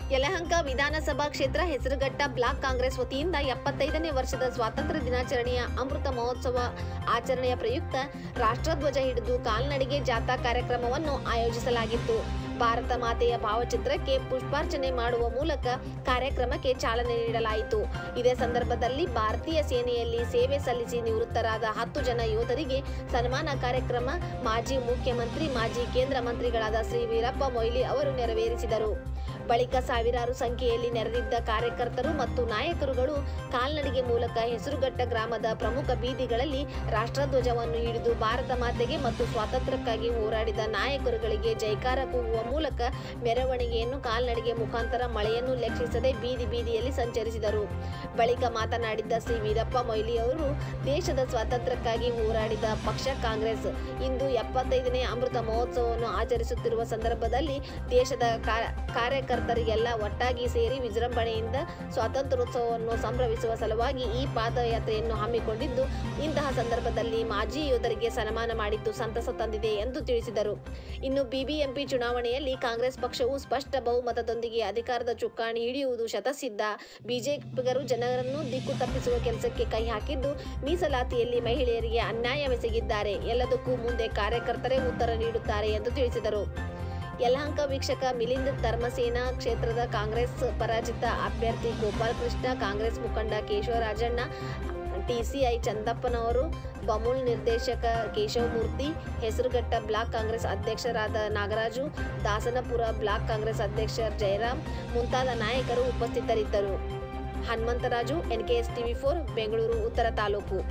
ಯಲಹಂಕ ವಿಧಾನಸಭಾ ಕ್ಷೇತ್ರ ಹೆಸರುಘಟ್ಟ ಬ್ಲಾಕ್ ಕಾಂಗ್ರೆಸ್ ವತಿಯಿಂದ ಎಪ್ಪತ್ತೈದನೇ ವರ್ಷದ ಸ್ವಾತಂತ್ರ್ಯ ದಿನಾಚರಣೆಯ ಅಮೃತ ಮಹೋತ್ಸವ ಆಚರಣೆಯ ಪ್ರಯುಕ್ತ ರಾಷ್ಟ್ರಧ್ವಜ ಹಿಡಿದು ಕಾಲ್ನಡಿಗೆ ಜಾಥಾ ಕಾರ್ಯಕ್ರಮವನ್ನು ಆಯೋಜಿಸಲಾಗಿತ್ತು ಭಾರತ ಮಾತೆಯ ಭಾವಚಿತ್ರಕ್ಕೆ ಪುಷ್ಪಾರ್ಚನೆ ಮಾಡುವ ಮೂಲಕ ಕಾರ್ಯಕ್ರಮಕ್ಕೆ ಚಾಲನೆ ನೀಡಲಾಯಿತು ಇದೇ ಸಂದರ್ಭದಲ್ಲಿ ಭಾರತೀಯ ಸೇನೆಯಲ್ಲಿ ಸೇವೆ ಸಲ್ಲಿಸಿ ನಿವೃತ್ತರಾದ ಹತ್ತು ಜನ ಯೋಧರಿಗೆ ಸನ್ಮಾನ ಕಾರ್ಯಕ್ರಮ ಮಾಜಿ ಮುಖ್ಯಮಂತ್ರಿ ಮಾಜಿ ಕೇಂದ್ರ ಮಂತ್ರಿಗಳಾದ ಶ್ರೀ ವೀರಪ್ಪ ಮೊಯ್ಲಿ ಅವರು ನೆರವೇರಿಸಿದರು ಬಳಿಕ ಸಾವಿರಾರು ಸಂಖ್ಯೆಯಲ್ಲಿ ನೆರೆದಿದ್ದ ಕಾರ್ಯಕರ್ತರು ಮತ್ತು ನಾಯಕರುಗಳು ಕಾಲ್ನಡಿಗೆ ಮೂಲಕ ಹೆಸರುಘಟ್ಟ ಗ್ರಾಮದ ಪ್ರಮುಖ ಬೀದಿಗಳಲ್ಲಿ ರಾಷ್ಟ್ರಧ್ವಜವನ್ನು ಹಿಡಿದು ಭಾರತ ಮಾತೆಗೆ ಮತ್ತು ಸ್ವಾತಂತ್ರ್ಯಕ್ಕಾಗಿ ಹೋರಾಡಿದ ನಾಯಕರುಗಳಿಗೆ ಜೈಕಾರ ಕೂಗುವ ಮೂಲಕ ಮೆರವಣಿಗೆಯನ್ನು ಕಾಲ್ನಡಿಗೆ ಮುಖಾಂತರ ಮಳೆಯನ್ನು ಲೆಕ್ಕಿಸದೆ ಬೀದಿ ಬೀದಿಯಲ್ಲಿ ಸಂಚರಿಸಿದರು ಬಳಿಕ ಮಾತನಾಡಿದ್ದ ಶ್ರೀ ವೀರಪ್ಪ ಮೊಯ್ಲಿ ಅವರು ದೇಶದ ಸ್ವಾತಂತ್ರ್ಯಕ್ಕಾಗಿ ಹೋರಾಡಿದ ಪಕ್ಷ ಕಾಂಗ್ರೆಸ್ ಇಂದು ಎಪ್ಪತ್ತೈದನೇ ಅಮೃತ ಮಹೋತ್ಸವವನ್ನು ಆಚರಿಸುತ್ತಿರುವ ಸಂದರ್ಭದಲ್ಲಿ ದೇಶದ ಕಾ- ಕಾರ್ಯಕರ್ತರಿಗೆಲ್ಲ ಒಟ್ಟಾಗಿ ಸೇರಿ ವಿಜೃಂಭಣೆಯಿಂದ ಸ್ವಾತಂತ್ರ್ಯೋತ್ಸವವನ್ನು ಸಂಭ್ರಮಿಸುವ ಸಲುವಾಗಿ ಈ ಪಾದಯಾತ್ರೆಯನ್ನು ಹಮ್ಮಿಕೊಂಡಿದ್ದು ಇಂತಹ ಸಂದರ್ಭದಲ್ಲಿ ಮಾಜಿ ಯೋಧರಿಗೆ ಸನ್ಮಾನ ಮಾಡಿದ್ದು ಸಂತಸ ತಂದಿದೆ ಎಂದು ತಿಳಿಸಿದರು ಇನ್ನು ಬಿಬಿಎಂಪಿ ಚುನಾವಣೆಯಲ್ಲಿ ಕಾಂಗ್ರೆಸ್ ಪಕ್ಷವು ಸ್ಪಷ್ಟ ಬಹುಮತದೊಂದಿಗೆ ಅಧಿಕಾರದ ಚುಕ್ಕಾಣಿ ಹಿಡಿಯುವುದು ಶತಸಿದ್ಧ ಬಿಜೆಪಿಗರು ಜನರನ್ನು ದಿಕ್ಕು ತಪ್ಪಿಸುವ ಕೆಲಸಕ್ಕೆ ಕೈ ಹಾಕಿದ್ದು ಮೀಸಲಾತಿಯಲ್ಲಿ ಮಹಿಳೆಯರಿಗೆ ಅನ್ಯಾಯವೆಸಗಿದ್ದಾರೆ ಎಲ್ಲದಕ್ಕೂ ಮುಂದೆ ಕಾರ್ಯಕರ್ತರೇ ಉತ್ತರ ನೀಡುತ್ತಾರೆ ಎಂದು ತಿಳಿಸಿದರು ಯಲಹಂಕ ವೀಕ್ಷಕ ಮಿಲಿಂದ್ ಧರ್ಮಸೇನಾ ಕ್ಷೇತ್ರದ ಕಾಂಗ್ರೆಸ್ ಪರಾಜಿತ ಅಭ್ಯರ್ಥಿ ಗೋಪಾಲ್ ಕೃಷ್ಣ ಕಾಂಗ್ರೆಸ್ ಮುಖಂಡ ಕೇಶವರಾಜಣ್ಣ ಟಿಸಿಐ ಚಂದಪ್ಪನವರು ಬಮೂಲ್ ನಿರ್ದೇಶಕ ಕೇಶವಮೂರ್ತಿ ಹೆಸರುಘಟ್ಟ ಬ್ಲಾಕ್ ಕಾಂಗ್ರೆಸ್ ಅಧ್ಯಕ್ಷರಾದ ನಾಗರಾಜು ದಾಸನಪುರ ಬ್ಲಾಕ್ ಕಾಂಗ್ರೆಸ್ ಅಧ್ಯಕ್ಷ ಜಯರಾಮ್ ಮುಂತಾದ ನಾಯಕರು ಉಪಸ್ಥಿತರಿದ್ದರು Hanumantharaju N K S TV four Bengaluru ಉತ್ತರ ತಾಲೂಕು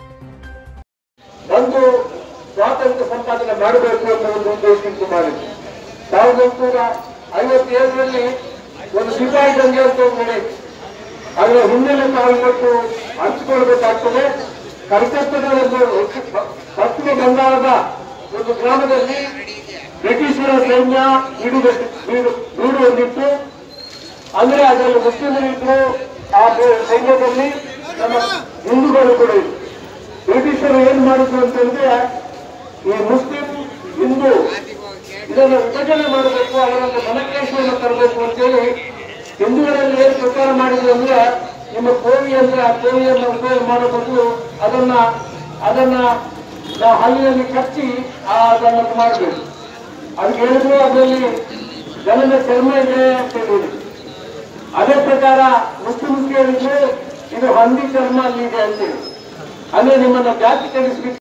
ಒಂದು ಸ್ವಾತಂತ್ರ್ಯ ಸಂಪಾದನೆ ಮಾಡಬೇಕು ಅನ್ನೋ ಒಂದು ಉದ್ದೇಶದಿಂದ ಮಾಡಿದ್ರು ಸಾವಿರದ ಒಂಬೈನೂರ ಐವತ್ತೇಳರಲ್ಲಿ ಒಂದು ಸಿಪಾಯಿ ದಂಗೆ ಅಂತ ಒಂದು ನಡೆಯಿತು ಅದರ ಹಿನ್ನೆಲೆ ನಾವು ಇವತ್ತು ಹಂಚಿಕೊಳ್ಬೇಕಾಗ್ತದೆ ಕಲ್ಕತ್ತದ ಒಂದು ಪಶ್ಚಿಮ ಬಂಗಾಳದ ಒಂದು ಗ್ರಾಮದಲ್ಲಿ ಬ್ರಿಟಿಷರ ಸೈನ್ಯ ಹಿಡಿದು ಬೀಡು ಬೀಡು ಹೊಂದಿತ್ತು ಅಂದ್ರೆ ಅದರಲ್ಲಿ ಮುಸ್ಲಿಮರಿದ್ರು ಆ ಸೈನ್ಯದಲ್ಲಿ ನಮ್ಮ ಹಿಂದೂಗಳು ಕೂಡ ಇದ್ರು ಬ್ರಿಟಿಷರು ಏನ್ ಮಾಡಿದ್ರು ಅಂತಂದ್ರೆ ಈ ಮುಸ್ಲಿಂ ಹಿಂದೂ ಇದನ್ನು ವಿಭಜನೆ ಮಾಡಬೇಕು ಅವರನ್ನು ಮನಕ್ಲೇಶವನ್ನು ತರಬೇಕು ಅಂತೇಳಿ ಹಿಂದೂಗಳಲ್ಲಿ ಏನ್ ಪ್ರಚಾರ ಮಾಡಿದ್ರು ಅಂದ್ರೆ ನಿಮ್ಮ ಕೋವಿ ಅಂದ್ರೆ ಆ ಕೋವಿಯನ್ನು ಉಪಯೋಗ ಮಾಡೋ ಬದಲು ಅದನ್ನ ಅದನ್ನ ನಾವು ಹಲ್ಲಿನಲ್ಲಿ ಕಚ್ಚಿ ಆ ಅದನ್ನು ಮಾಡಬೇಕು ಅದಕ್ಕೆ ಹೇಳಿದ್ರು ಅದರಲ್ಲಿ ಜನನ ಚರ್ಮ ಇದೆ ಅಂತ ಹೇಳಿದ್ರು ಅದೇ ಪ್ರಕಾರ ಮುಸ್ಲಿಮ್ಸ್ ಹೇಳಿದ್ರು ಇದು ಹಂದಿ ಚರ್ಮ ಅಲ್ಲಿ ಇದೆ ಅಂತೇಳಿ ಅಂದ್ರೆ ನಿಮ್ಮನ್ನ ಜಾತಿ ಕಲಿಸ್ಬಿಟ್ಟು